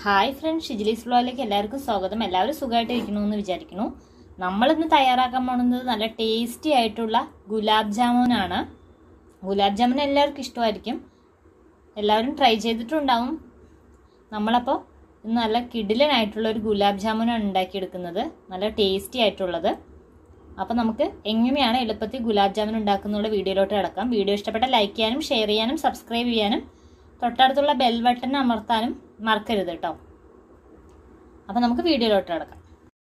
hi friends ഷിജിലീസ് ഫ്ലോയിലേക്ക് എല്ലാവർക്കും സ്വാഗതം എല്ലാവരും സുഖമായിട്ട് ഇരിക്കണമെന്ന് വിചാരിക്കുന്നു നമ്മളിന്ന് തയ്യാറാക്കാൻ പോകുന്നത് നല്ല ടേസ്റ്റി ആയിട്ടുള്ള ഗുലാബ് ജാമുനാണ് ഗുലാബ് ജാമുൻ എല്ലാവർക്കും ഇഷ്ടമായിരിക്കും എല്ലാവരും ട്രൈ ചെയ്തിട്ടുണ്ടാവും നമ്മളപ്പോൾ ഇന്ന് നല്ല കിടിലനായിട്ടുള്ള ഒരു ഗുലാബ് ജാമുനാണ് ഉണ്ടാക്കിയെടുക്കുന്നത് നല്ല ടേസ്റ്റി ആയിട്ടുള്ളത് അപ്പോൾ നമുക്ക് എങ്ങനെയാണ് എളുപ്പത്തിൽ ഗുലാബ് ജാമുൻ ഉണ്ടാക്കുന്നുള്ള വീഡിയോയിലോട്ട് കിടക്കാം വീഡിയോ ഇഷ്ടപ്പെട്ട ലൈക്ക് ചെയ്യാനും ഷെയർ ചെയ്യാനും സബ്സ്ക്രൈബ് ചെയ്യാനും തൊട്ടടുത്തുള്ള ബെൽ ബട്ടൺ അമർത്താനും മറക്കരുത് കേട്ടോ അപ്പം നമുക്ക് വീഡിയോയിലോട്ട് കിടക്കാം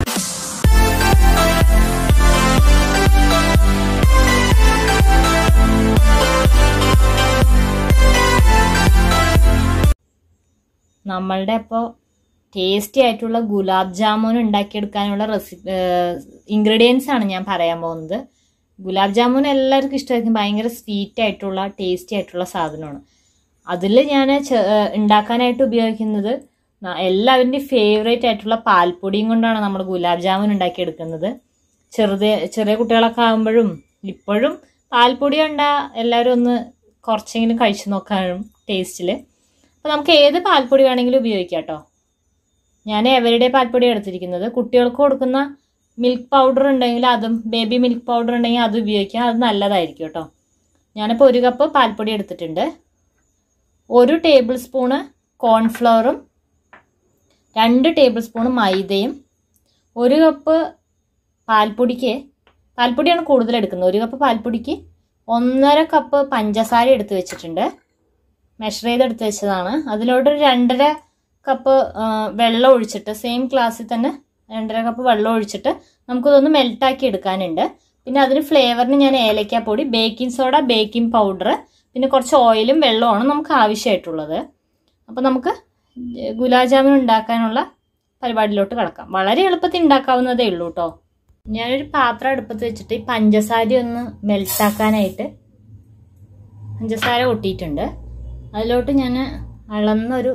നമ്മളുടെ ഇപ്പോൾ ടേസ്റ്റി ആയിട്ടുള്ള ഗുലാബ് ജാമുൻ ഉണ്ടാക്കിയെടുക്കാനുള്ള റെസിപ്പി ഇൻഗ്രീഡിയൻസ് ആണ് ഞാൻ പറയാൻ പോകുന്നത് ഗുലാബ് ജാമുൻ എല്ലാവർക്കും ഇഷ്ടമായിരിക്കും ഭയങ്കര സ്വീറ്റ് ആയിട്ടുള്ള ടേസ്റ്റി ആയിട്ടുള്ള സാധനമാണ് അതിൽ ഞാൻ ഉണ്ടാക്കാനായിട്ട് ഉപയോഗിക്കുന്നത് എല്ലാവരുടെയും ഫേവറേറ്റ് ആയിട്ടുള്ള പാൽപ്പൊടിയും കൊണ്ടാണ് നമ്മൾ ഗുലാബ് ജാമുൻ ഉണ്ടാക്കിയെടുക്കുന്നത് ചെറുത് ചെറിയ കുട്ടികളൊക്കെ ആകുമ്പോഴും ഇപ്പോഴും പാൽപ്പൊടി ഉണ്ടാ എല്ലാവരും ഒന്ന് കുറച്ചെങ്കിലും കഴിച്ചു നോക്കാനും ടേസ്റ്റിൽ അപ്പോൾ നമുക്ക് ഏത് പാൽപ്പൊടി വേണമെങ്കിലും ഉപയോഗിക്കാം കേട്ടോ ഞാൻ എവരുടെ പാൽപ്പൊടി എടുത്തിരിക്കുന്നത് കുട്ടികൾക്ക് കൊടുക്കുന്ന മിൽക്ക് പൗഡർ ഉണ്ടെങ്കിൽ അതും ബേബി മിൽക്ക് പൗഡർ ഉണ്ടെങ്കിൽ അത് ഉപയോഗിക്കാം അത് നല്ലതായിരിക്കും കേട്ടോ ഞാനിപ്പോൾ ഒരു കപ്പ് പാൽപ്പൊടി എടുത്തിട്ടുണ്ട് ഒരു ടേബിൾ സ്പൂണ് കോൺഫ്ലവറും രണ്ട് ടേബിൾ സ്പൂണ് മൈദയും ഒരു കപ്പ് പാൽപ്പൊടിക്ക് പാൽപ്പൊടിയാണ് കൂടുതൽ എടുക്കുന്നത് ഒരു കപ്പ് പാൽപ്പൊടിക്ക് ഒന്നര കപ്പ് പഞ്ചസാര എടുത്ത് വെച്ചിട്ടുണ്ട് മെഷർ ചെയ്ത് എടുത്ത് വെച്ചതാണ് അതിലോട്ട് ഒരു രണ്ടര കപ്പ് വെള്ളം ഒഴിച്ചിട്ട് സെയിം ഗ്ലാസ്സിൽ തന്നെ രണ്ടര കപ്പ് വെള്ളം ഒഴിച്ചിട്ട് നമുക്കിതൊന്ന് മെൽട്ടാക്കി എടുക്കാനുണ്ട് പിന്നെ അതിന് ഫ്ലേവറിന് ഞാൻ ഏലക്കാപ്പൊടി ബേക്കിംഗ് സോഡ ബേക്കിംഗ് പൗഡർ പിന്നെ കുറച്ച് ഓയിലും വെള്ളമാണ് നമുക്ക് ആവശ്യമായിട്ടുള്ളത് അപ്പോൾ നമുക്ക് ഗുലാബ് ജാമുൻ ഉണ്ടാക്കാനുള്ള പരിപാടിയിലോട്ട് കിടക്കാം വളരെ എളുപ്പത്തിൽ ഉണ്ടാക്കാവുന്നതേ ഉള്ളൂ കേട്ടോ ഞാനൊരു പാത്രം അടുപ്പത്ത് വെച്ചിട്ട് ഈ പഞ്ചസാര ഒന്ന് മെൽട്ടാക്കാനായിട്ട് പഞ്ചസാര കൊട്ടിയിട്ടുണ്ട് അതിലോട്ട് ഞാൻ അളന്നൊരു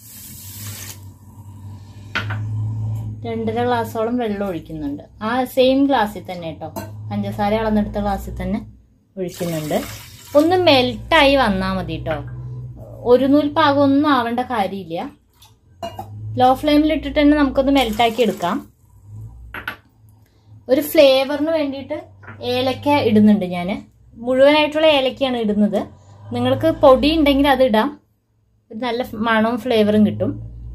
രണ്ടര ഗ്ലാസോളം വെള്ളം ഒഴിക്കുന്നുണ്ട് ആ സെയിം ഗ്ലാസ്സിൽ തന്നെ കേട്ടോ പഞ്ചസാര അളന്നെടുത്ത ഗ്ലാസ്സിൽ തന്നെ ഒഴിക്കുന്നുണ്ട് ഒന്ന് മെൽട്ടായി വന്നാൽ മതി കേട്ടോ ഒരു നൂൽ പാകം ഒന്നും ആവേണ്ട കാര്യമില്ല ലോ ഫ്ലെയിമിൽ ഇട്ടിട്ട് തന്നെ നമുക്കൊന്ന് മെൽട്ടാക്കി എടുക്കാം ഒരു ഫ്ലേവറിന് വേണ്ടിയിട്ട് ഏലക്ക ഇടുന്നുണ്ട് ഞാൻ മുഴുവനായിട്ടുള്ള ഏലക്കയാണ് ഇടുന്നത് നിങ്ങൾക്ക് പൊടി ഉണ്ടെങ്കിൽ അത് ഇടാം ഒരു നല്ല മണവും ഫ്ലേവറും കിട്ടും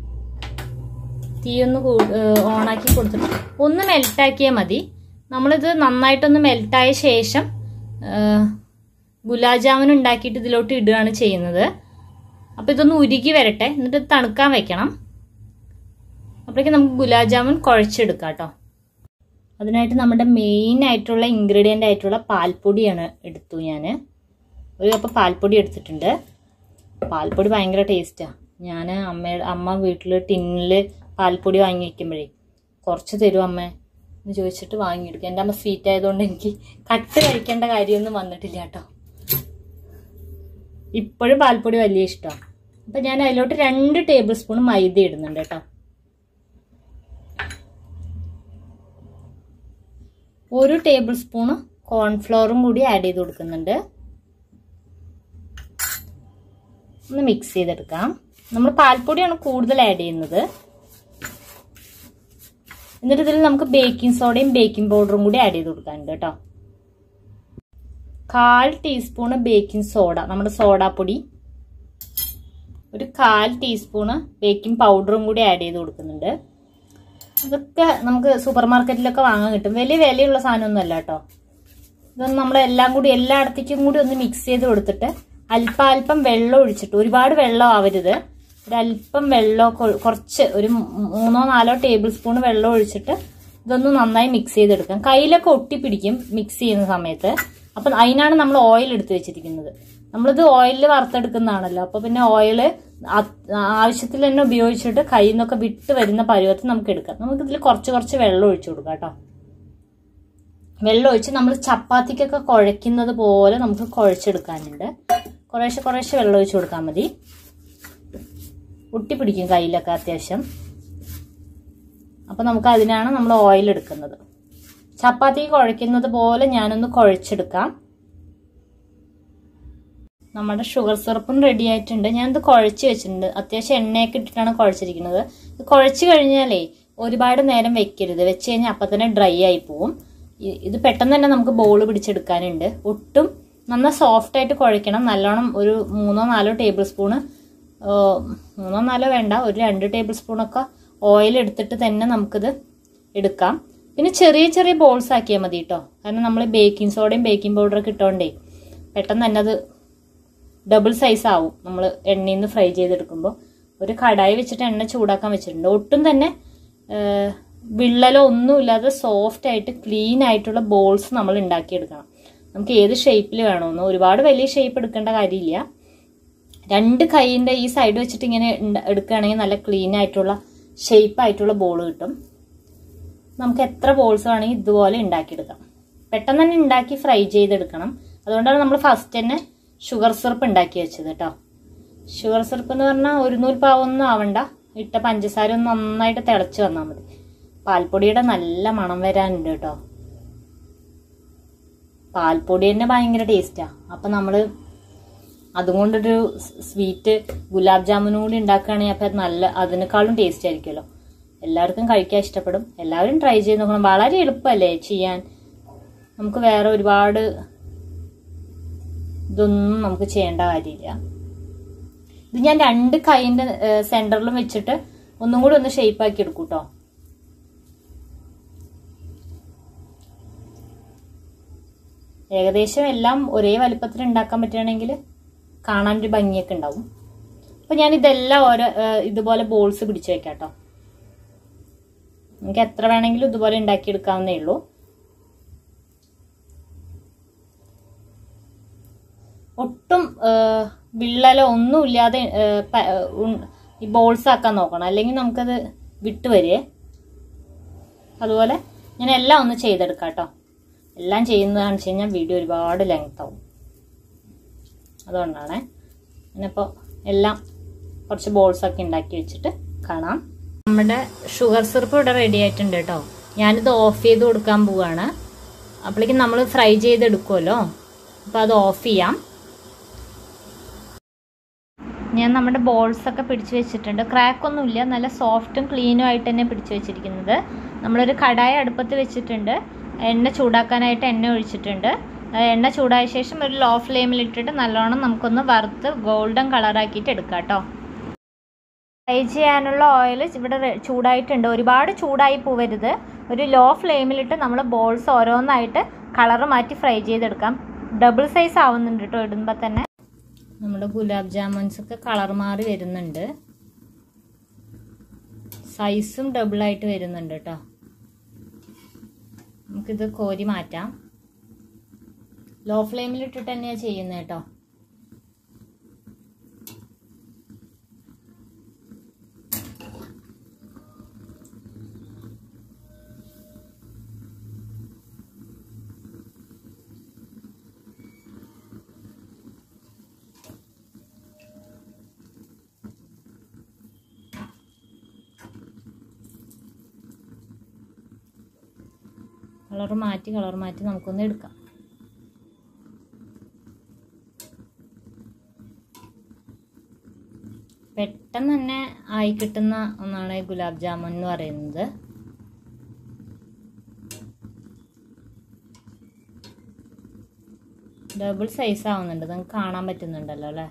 തീ ഒന്ന് ഓണാക്കി കൊടുത്തിട്ട് ഒന്ന് മെൽട്ടാക്കിയാൽ മതി നമ്മളിത് നന്നായിട്ടൊന്ന് മെൽട്ടായ ശേഷം ഗുലാബ് ജാമുൻ ഉണ്ടാക്കിയിട്ട് ഇതിലോട്ട് ഇടുകയാണ് ചെയ്യുന്നത് അപ്പോൾ ഇതൊന്ന് ഉരുകി വരട്ടെ എന്നിട്ട് തണുക്കാൻ വെക്കണം അപ്പോഴേക്കും നമുക്ക് ഗുലാബ് ജാമുൻ കുഴച്ചെടുക്കാം കേട്ടോ അതിനായിട്ട് നമ്മുടെ മെയിൻ ആയിട്ടുള്ള ഇൻഗ്രീഡിയൻ്റ് ആയിട്ടുള്ള പാൽപ്പൊടിയാണ് എടുത്തു ഞാൻ ഒരു കപ്പ് പാൽപ്പൊടി എടുത്തിട്ടുണ്ട് പാൽപ്പൊടി ഭയങ്കര ടേസ്റ്റാണ് ഞാൻ അമ്മയുടെ അമ്മ വീട്ടിൽ ടിന്നിൽ പാൽപ്പൊടി വാങ്ങി വയ്ക്കുമ്പോഴേ കുറച്ച് തരും അമ്മ എന്ന് ചോദിച്ചിട്ട് വാങ്ങിയെടുക്കും എൻ്റെ അമ്മ സ്വീറ്റ് ആയതുകൊണ്ട് എനിക്ക് കട്ട് കഴിക്കേണ്ട കാര്യമൊന്നും വന്നിട്ടില്ല കേട്ടോ ഇപ്പോഴും പാൽപ്പൊടി വലിയ ഇഷ്ടമാണ് അപ്പം ഞാൻ അതിലോട്ട് രണ്ട് ടേബിൾ സ്പൂൺ മൈദ ഇടുന്നുണ്ട് കേട്ടോ ഒരു ടേബിൾ സ്പൂണ് കോൺഫ്ലോറും കൂടി ആഡ് ചെയ്ത് കൊടുക്കുന്നുണ്ട് ഒന്ന് മിക്സ് ചെയ്തെടുക്കാം നമ്മൾ പാൽപ്പൊടിയാണ് കൂടുതൽ ആഡ് ചെയ്യുന്നത് എന്നിട്ട് ഇതിൽ നമുക്ക് ബേക്കിംഗ് സോഡയും ബേക്കിംഗ് പൗഡറും കൂടി ആഡ് ചെയ്ത് കൊടുക്കാനുണ്ട് കേട്ടോ കാൽ ടീസ്പൂണ് ബേക്കിംഗ് സോഡ നമ്മുടെ സോഡാപ്പൊടി ഒരു കാൽ ടീസ്പൂണ് ബേക്കിംഗ് പൗഡറും കൂടി ആഡ് ചെയ്ത് കൊടുക്കുന്നുണ്ട് ഇതൊക്കെ നമുക്ക് സൂപ്പർ മാർക്കറ്റിലൊക്കെ വാങ്ങാൻ കിട്ടും വലിയ വിലയുള്ള സാധനമൊന്നുമല്ല കേട്ടോ ഇതൊന്ന് നമ്മൾ എല്ലാം കൂടി എല്ലായിടത്തേക്കും കൂടി ഒന്ന് മിക്സ് ചെയ്ത് കൊടുത്തിട്ട് അല്പാൽപ്പം വെള്ളം ഒഴിച്ചിട്ട് ഒരുപാട് വെള്ളം ആവരുത് ഒരല്പം വെള്ളം കുറച്ച് ഒരു മൂന്നോ നാലോ ടേബിൾ സ്പൂൺ വെള്ളം ഒഴിച്ചിട്ട് ഇതൊന്ന് നന്നായി മിക്സ് ചെയ്തെടുക്കാം കയ്യിലൊക്കെ ഒട്ടിപ്പിടിക്കും മിക്സ് ചെയ്യുന്ന സമയത്ത് അപ്പം അതിനാണ് നമ്മൾ ഓയിൽ എടുത്ത് വെച്ചിരിക്കുന്നത് നമ്മളിത് ഓയിലിൽ വറുത്തെടുക്കുന്നതാണല്ലോ അപ്പോൾ പിന്നെ ഓയിൽ ആവശ്യത്തിൽ തന്നെ ഉപയോഗിച്ചിട്ട് കയ്യിൽ നിന്നൊക്കെ വിട്ട് വരുന്ന പരുവത്തിൽ നമുക്ക് എടുക്കാം നമുക്ക് ഇതിൽ കുറച്ച് കുറച്ച് വെള്ളം ഒഴിച്ചു കൊടുക്കാം കേട്ടോ വെള്ളം ഒഴിച്ച് നമ്മൾ ചപ്പാത്തിക്കൊക്കെ കുഴയ്ക്കുന്നത് പോലെ നമുക്ക് കുഴച്ചെടുക്കാനുണ്ട് കുറേശ്ശെ കുറേശ്ശെ വെള്ളം ഒഴിച്ച് കൊടുക്കാൻ മതി ഒട്ടിപ്പിടിക്കും കയ്യിലൊക്കെ അത്യാവശ്യം അപ്പം നമുക്ക് അതിനാണ് നമ്മൾ ഓയിൽ എടുക്കുന്നത് ചപ്പാത്തി കുഴയ്ക്കുന്നത് പോലെ ഞാനൊന്ന് കുഴച്ചെടുക്കാം നമ്മുടെ ഷുഗർ സിറപ്പും റെഡി ആയിട്ടുണ്ട് ഞാനിത് കുഴച്ച് വെച്ചിട്ടുണ്ട് അത്യാവശ്യം എണ്ണയൊക്കെ ഇട്ടിട്ടാണ് കുഴച്ചിരിക്കുന്നത് ഇത് കുഴച്ച് കഴിഞ്ഞാലേ ഒരുപാട് നേരം വെക്കരുത് വെച്ച് കഴിഞ്ഞാൽ അപ്പം തന്നെ ഡ്രൈ ആയി പോവും ഇ- ഇത് പെട്ടെന്ന് തന്നെ നമുക്ക് ബോൾ പിടിച്ചെടുക്കാനുണ്ട് ഒട്ടും നന്നാ സോഫ്റ്റ് ആയിട്ട് കുഴയ്ക്കണം നല്ലോണം ഒരു മൂന്നോ നാലോ ടേബിൾ സ്പൂണ് ഏഹ്, മൂന്നോ നാലോ വേണ്ട ഒരു രണ്ട് ടേബിൾ സ്പൂണൊക്കെ ഓയിൽ എടുത്തിട്ട് തന്നെ നമുക്കിത് എടുക്കാം പിന്നെ ചെറിയ ചെറിയ ബോൾസ് ആക്കിയാൽ മതി കേട്ടോ കാരണം നമ്മൾ ബേക്കിംഗ് സോഡയും ബേക്കിംഗ് പൗഡറൊക്കെ ഇട്ടോണ്ടേ പെട്ടെന്ന് തന്നെ അത് ഡബിൾ സൈസ് ആവും നമ്മൾ എണ്ണയിൽ നിന്ന് ഫ്രൈ ചെയ്തെടുക്കുമ്പോൾ ഒരു കടായി വെച്ചിട്ട് എണ്ണ ചൂടാക്കാൻ വെച്ചിട്ടുണ്ട് ഒട്ടും തന്നെ ഏഹ്, വിള്ളലോ ഒന്നുമില്ലാതെ സോഫ്റ്റ് ആയിട്ട് ക്ലീൻ ആയിട്ടുള്ള ബോൾസ് നമ്മൾ ഉണ്ടാക്കിയെടുക്കണം നമുക്ക് ഏത് ഷേപ്പിൽ വേണമെന്ന് ഒരുപാട് വലിയ ഷേപ്പ് എടുക്കേണ്ട കാര്യമില്ല രണ്ട് കൈയിൻ്റെ ഈ സൈഡ് വെച്ചിട്ട് ഇങ്ങനെ ഉണ്ട- എടുക്കുകയാണെങ്കിൽ നല്ല ക്ലീൻ ആയിട്ടുള്ള ഷേപ്പ് ആയിട്ടുള്ള ബോൾ കിട്ടും നമുക്ക് എത്ര ബോൾസ് വേണമെങ്കിൽ ഇതുപോലെ ഉണ്ടാക്കിയെടുക്കാം പെട്ടെന്ന് തന്നെ ഉണ്ടാക്കി ഫ്രൈ ചെയ്തെടുക്കണം അതുകൊണ്ടാണ് നമ്മൾ ഫസ്റ്റ് തന്നെ ഷുഗർ സിറപ്പ് ഉണ്ടാക്കി വെച്ചത് കേട്ടോ ഷുഗർ സിറപ്പ് എന്ന് പറഞ്ഞാൽ ഒരു നൂൽ പാവൊന്നും ആവണ്ട ഇട്ട പഞ്ചസാര ഒന്ന് നന്നായിട്ട് തിളച്ച് വന്നാൽ മതി പാൽപ്പൊടിയുടെ നല്ല മണം വരാനുണ്ട് കേട്ടോ പാൽപ്പൊടി തന്നെ ഭയങ്കര ടേസ്റ്റാ അപ്പൊ നമ്മള് അതുകൊണ്ടൊരു സ്വീറ്റ് ഗുലാബ് ജാമുനും കൂടി ഉണ്ടാക്കുകയാണെങ്കിൽ അപ്പം അത് നല്ല അതിനേക്കാളും ടേസ്റ്റ് ആയിരിക്കുമല്ലോ എല്ലാവർക്കും കഴിക്കാൻ ഇഷ്ടപ്പെടും എല്ലാവരും ട്രൈ ചെയ്ത് നോക്കണം വളരെ എളുപ്പമല്ലേ ചെയ്യാൻ നമുക്ക് വേറെ ഒരുപാട് ഇതൊന്നും നമുക്ക് ചെയ്യേണ്ട കാര്യമില്ല ഇത് ഞാൻ രണ്ട് കൈൻ്റെ സെന്ററിലും വെച്ചിട്ട് ഒന്നും കൂടി ഒന്ന് ഷേപ്പ് ആക്കി എടുക്കും കേട്ടോ ഏകദേശം എല്ലാം ഒരേ വലുപ്പത്തിൽ ഉണ്ടാക്കാൻ പറ്റുകയാണെങ്കിൽ കാണാൻ ഒരു ഭംഗിയൊക്കെ ഉണ്ടാവും അപ്പൊ ഞാൻ ഇതെല്ലാം ഓരോ ഏഹ്, ഇതുപോലെ ബോൾസ് പിടിച്ചു വെക്കാം കേട്ടോ നമുക്ക് എത്ര വേണമെങ്കിലും ഇതുപോലെ ഉണ്ടാക്കിയെടുക്കാവുന്നേ ഉള്ളൂ ഒട്ടും ഏഹ്, വിള്ളലോ ഒന്നുമില്ലാതെ ഏഹ്, പ- ഏഹ്, ഉൺ- ഈ ബോൾസ് ആക്കാൻ നോക്കണം അല്ലെങ്കിൽ നമുക്കത് വിട്ടു വരേ അതുപോലെ ഞാൻ എല്ലാം ഒന്ന് ചെയ്തെടുക്കാം കേട്ടോ എല്ലാം ചെയ്യുന്നതാണെന്ന് വെച്ച് കഴിഞ്ഞാൽ വീഡിയോ ഒരുപാട് ലെങ്ത് ആവും അതുകൊണ്ടാണ് ഞാനിപ്പോൾ എല്ലാം കുറച്ച് ബോൾസ് ഒക്കെ ഉണ്ടാക്കി വെച്ചിട്ട് കാണാം നമ്മുടെ ഷുഗർ സിറപ്പ് ഇവിടെ റെഡി ആയിട്ടുണ്ട് കേട്ടോ ഞാനിത് ഓഫ് ചെയ്ത് കൊടുക്കാൻ പോവാണ് അപ്പോഴേക്കും നമ്മൾ ഫ്രൈ ചെയ്തെടുക്കുമല്ലോ അപ്പോൾ അത് ഓഫ് ചെയ്യാം ഞാൻ നമ്മുടെ ബോൾസ് ഒക്കെ പിടിച്ചു വെച്ചിട്ടുണ്ട് ക്രാക്ക് ഒന്നുമില്ല നല്ല സോഫ്റ്റും ക്ലീനും ആയിട്ട് തന്നെ പിടിച്ചു വെച്ചിരിക്കുന്നത് നമ്മളൊരു കടായ അടുപ്പത്ത് വെച്ചിട്ടുണ്ട് എണ്ണ ചൂടാക്കാനായിട്ട് എണ്ണ ഒഴിച്ചിട്ടുണ്ട് ആ എണ്ണ ചൂടായ ശേഷം ഒരു ലോ ഫ്ലെയിമിൽ ഇട്ടിട്ട് നല്ലോണം നമുക്കൊന്ന് വറുത്ത് ഗോൾഡൻ കളറാക്കിയിട്ട് എടുക്കാം കേട്ടോ ഫ്രൈ ചെയ്യാനുള്ള ഓയിൽ ഇവിടെ റെ- ചൂടായിട്ടുണ്ട് ഒരുപാട് ചൂടായി പോവരുത് ഒരു ലോ ഫ്ലെയിമിലിട്ട് നമ്മൾ ബോൾസ് ഓരോന്നായിട്ട് കളറ് മാറ്റി ഫ്രൈ ചെയ്തെടുക്കാം ഡബിൾ സൈസ് ആവുന്നുണ്ട് കേട്ടോ ഇടുമ്പോൾ തന്നെ നമ്മുടെ ഗുലാബ് ജാമുൻസ് ഒക്കെ കളർ മാറി വരുന്നുണ്ട് സൈസും ഡബിൾ ആയിട്ട് വരുന്നുണ്ട് കേട്ടോ നമുക്കിത് കോരി മാറ്റാം ലോ ഫ്ലെയിമിൽ ഇട്ടിട്ട് തന്നെയാണ് ചെയ്യുന്നത് കേട്ടോ കളർ മാറ്റി കളർ മാറ്റി നമുക്കൊന്ന് എടുക്കാം പെട്ടെന്ന് തന്നെ ആയി കിട്ടുന്ന ഒന്നാണ് ഈ ഗുലാബ് ജാമുൻ എന്ന് പറയുന്നത് ഡബിൾ സൈസ് ആവുന്നുണ്ട് നിങ്ങൾക്ക് കാണാൻ പറ്റുന്നുണ്ടല്ലോ അല്ലേ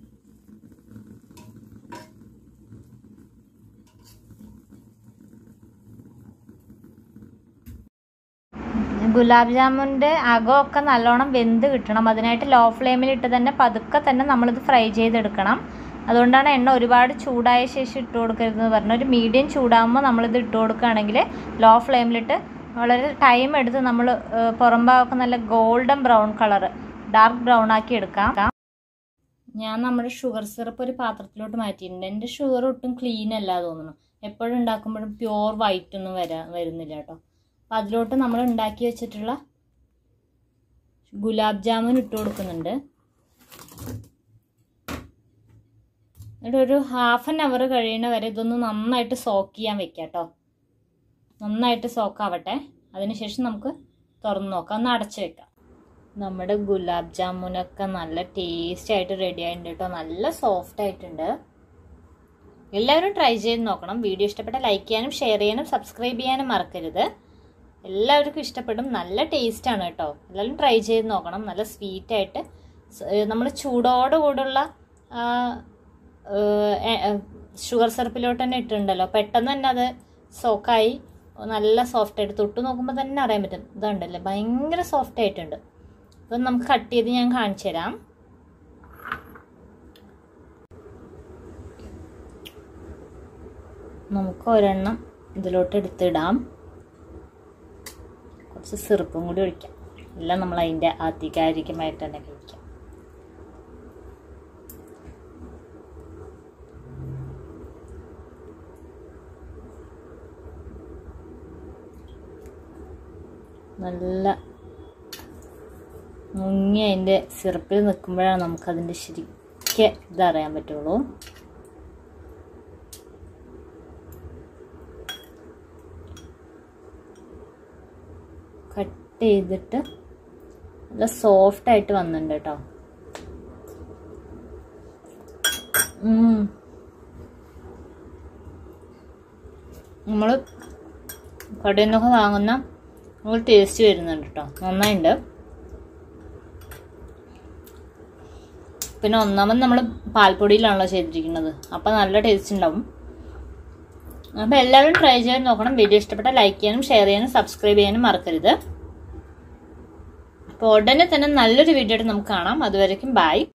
ഗുലാബ് ജാമുൻ്റെ അകമൊക്കെ നല്ലോണം വെന്ത് കിട്ടണം അതിനായിട്ട് ലോ ഫ്ലെയിമിലിട്ട് തന്നെ പതുക്കെ തന്നെ നമ്മളിത് ഫ്രൈ ചെയ്തെടുക്കണം അതുകൊണ്ടാണ് എണ്ണ ഒരുപാട് ചൂടായ ശേഷം ഇട്ട് കൊടുക്കരുതെന്ന് പറഞ്ഞത് ഒരു മീഡിയം ചൂടാകുമ്പോൾ നമ്മളിത് ഇട്ട് കൊടുക്കുകയാണെങ്കിൽ ലോ ഫ്ലെയിമിലിട്ട് വളരെ ടൈം എടുത്ത് നമ്മൾ പുറം ഭാഗമൊക്കെ നല്ല golden brown colour dark brown ആക്കി എടുക്കാം ഞാൻ നമ്മുടെ ഷുഗർ സിറപ്പ് ഒരു പാത്രത്തിലോട്ട് മാറ്റിയിട്ടുണ്ട് എൻ്റെ ഷുഗർ ഒട്ടും ക്ലീൻ അല്ല തോന്നുന്നു എപ്പോഴും ഉണ്ടാക്കുമ്പോഴും പ്യുവർ വൈറ്റ് ഒന്നും വരാ വരുന്നില്ല കേട്ടോ അപ്പം അതിലോട്ട് നമ്മൾ ഉണ്ടാക്കി വെച്ചിട്ടുള്ള ഗുലാബ് ജാമുൻ ഇട്ട് കൊടുക്കുന്നുണ്ട് എന്നിട്ട് ഒരു ഹാഫ് ആൻ അവർ കഴിയുന്ന വരെ ഇതൊന്ന് നന്നായിട്ട് സോക്ക് ചെയ്യാൻ വെക്കാം കേട്ടോ നന്നായിട്ട് സോക്കാവട്ടെ അതിനുശേഷം നമുക്ക് തുറന്ന് നോക്കാം ഒന്ന് അടച്ച് വെക്കാം നമ്മുടെ ഗുലാബ് ജാമുനൊക്കെ നല്ല ടേസ്റ്റ് ആയിട്ട് റെഡി ആയിട്ടുണ്ട് കേട്ടോ നല്ല സോഫ്റ്റ് ആയിട്ടുണ്ട് എല്ലാവരും ട്രൈ ചെയ്ത് നോക്കണം വീഡിയോ ഇഷ്ടപ്പെട്ട ലൈക്ക് ചെയ്യാനും ഷെയർ ചെയ്യാനും സബ്സ്ക്രൈബ് ചെയ്യാനും മറക്കരുത് എല്ലാവർക്കും ഇഷ്ടപ്പെടും നല്ല ടേസ്റ്റ് ആണ് കേട്ടോ എല്ലാവരും ട്രൈ ചെയ്ത് നോക്കണം നല്ല സ്വീറ്റ് ആയിട്ട് നമ്മൾ ചൂടോട് കൂടുള്ള ഷുഗർ സിറപ്പിലോട്ട് തന്നെ ഇട്ടിട്ടുണ്ടല്ലോ പെട്ടെന്ന് തന്നെ അത് സോക്കായി നല്ല സോഫ്റ്റ് ആയിട്ട് തൊട്ട് നോക്കുമ്പോൾ തന്നെ അറിയാൻ പറ്റും ഇതുണ്ടല്ലേ ഭയങ്കര സോഫ്റ്റ് ആയിട്ടുണ്ട് അപ്പം നമുക്ക് കട്ട് ചെയ്ത് ഞാൻ കാണിച്ചു തരാം നമുക്ക് ഒരെണ്ണം ഇതിലോട്ട് എടുത്തിടാം കുറച്ച് സിറപ്പും കൂടി ഒഴിക്കാം എല്ലാം നമ്മൾ അതിൻ്റെ ആധികാരികമായിട്ട് തന്നെ കഴിക്കാം നല്ല മുങ്ങി അതിൻ്റെ സിറപ്പിൽ നിൽക്കുമ്പോഴാണ് നമുക്കതിൻ്റെ ശരിക്ക് ഇതറിയാൻ പറ്റുള്ളൂ കട്ട് ചെയ്തിട്ട് നല്ല സോഫ്റ്റ് ആയിട്ട് വന്നിട്ടുണ്ട് കേട്ടോ നമ്മൾ കടയിൽ നിന്നൊക്കെ വാങ്ങുന്ന ഒരു ടേസ്റ്റ് വരുന്നുണ്ട് കേട്ടോ നന്നായിട്ടുണ്ട് പിന്നെ ഒന്നാമത് നമ്മൾ പാൽപ്പൊടിയിലാണല്ലോ ചെയ്തിരിക്കുന്നത് അപ്പം നല്ല ടേസ്റ്റ് ഉണ്ടാവും അപ്പോൾ എല്ലാവരും ട്രൈ ചെയ്ത് നോക്കണം വീഡിയോ ഇഷ്ടപ്പെട്ട ലൈക്ക് ചെയ്യാനും ഷെയർ ചെയ്യാനും സബ്സ്ക്രൈബ് ചെയ്യാനും മറക്കരുത് അപ്പോൾ ഉടനെ തന്നെ നല്ലൊരു വീഡിയോ ആയിട്ട് നമുക്ക് കാണാം അതുവരേക്കും ബൈ